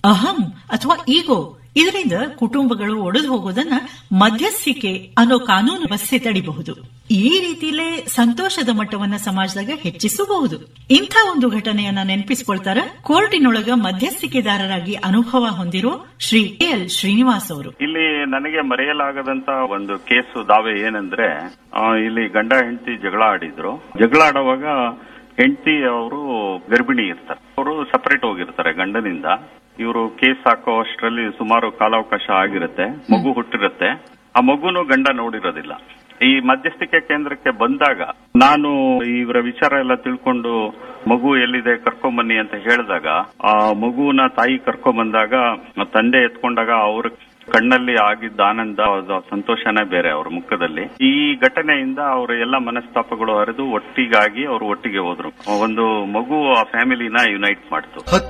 ಅಹಂ ಅಥವಾ ಈಗೋ ಇದರಿಂದ ಕುಟುಂಬಗಳು ಒಡೆದು ಹೋಗೋದನ್ನ ಮಧ್ಯಸ್ಥಿಕೆ ಅನ್ನೋ ಕಾನೂನು ವ್ಯವಸ್ಥೆ ತಡಿಬಹುದು ಈ ರೀತಿಲೇ ಸಂತೋಷದ ಮಟ್ಟವನ್ನ ಸಮಾಜದಾಗ ಹೆಚ್ಚಿಸಬಹುದು ಇಂಥ ಒಂದು ಘಟನೆಯನ್ನ ನೆನಪಿಸಿಕೊಳ್ತಾರ ಕೋರ್ಟಿನೊಳಗ ಮಧ್ಯಸ್ಥಿಕೆದಾರರಾಗಿ ಅನುಭವ ಹೊಂದಿರೋ ಶ್ರೀ ಎಲ್ ಶ್ರೀನಿವಾಸ್ ಅವರು ಇಲ್ಲಿ ನನಗೆ ಮರೆಯಲಾಗದಂತ ಒಂದು ಕೇಸು ದಾವೆ ಏನಂದ್ರೆ ಆ, ಇಲ್ಲಿ ಗಂಡ ಹೆಂಡತಿ ಜಗಳ ಆಡಿದ್ರು ಜಗಳ ಆಡುವಾಗ ಹೆಂಡತಿ ಅವರು ಗರ್ಭಿಣಿ ಇರ್ತಾರೆ ಅವರು ಸಪರೇಟ್ ಹೋಗಿರ್ತಾರೆ ಗಂಡನಿಂದ ಇವರು ಕೇಸ್ ಹಾಕೋ ಅಷ್ಟರಲ್ಲಿ ಸುಮಾರು ಕಾಲಾವಕಾಶ ಆಗಿರುತ್ತೆ ಮಗು ಹುಟ್ಟಿರುತ್ತೆ ಆ ಮಗುನು ಗಂಡ ನೋಡಿರೋದಿಲ್ಲ ಈ ಮಧ್ಯಸ್ಥಿಕೆ ಕೇಂದ್ರಕ್ಕೆ ಬಂದಾಗ ನಾನು ಇವರ ವಿಚಾರ ಎಲ್ಲ ತಿಳ್ಕೊಂಡು ಮಗು ಎಲ್ಲಿದೆ ಕರ್ಕೊಂಬನ್ನಿ ಅಂತ ಹೇಳಿದಾಗ ಆ ಮಗುನ ತಾಯಿ ಕರ್ಕೊಂಬಂದಾಗ ತಂದೆ ಎತ್ಕೊಂಡಾಗ ಅವ್ರ ಕಣ್ಣಲ್ಲಿ ಆಗಿದ್ದ ಆನಂದ ಅದು ಸಂತೋಷನೇ ಬೇರೆ ಅವ್ರ ಮುಖದಲ್ಲಿ ಈ ಘಟನೆಯಿಂದ ಅವರ ಎಲ್ಲ ಮನಸ್ತಾಪಗಳು ಹರಿದು ಒಟ್ಟಿಗಾಗಿ ಅವರು ಒಟ್ಟಿಗೆ ಹೋದ್ರು ಒಂದು ಮಗು ಆ ಫ್ಯಾಮಿಲಿನ ಯುನೈಟ್ ಮಾಡ್ತು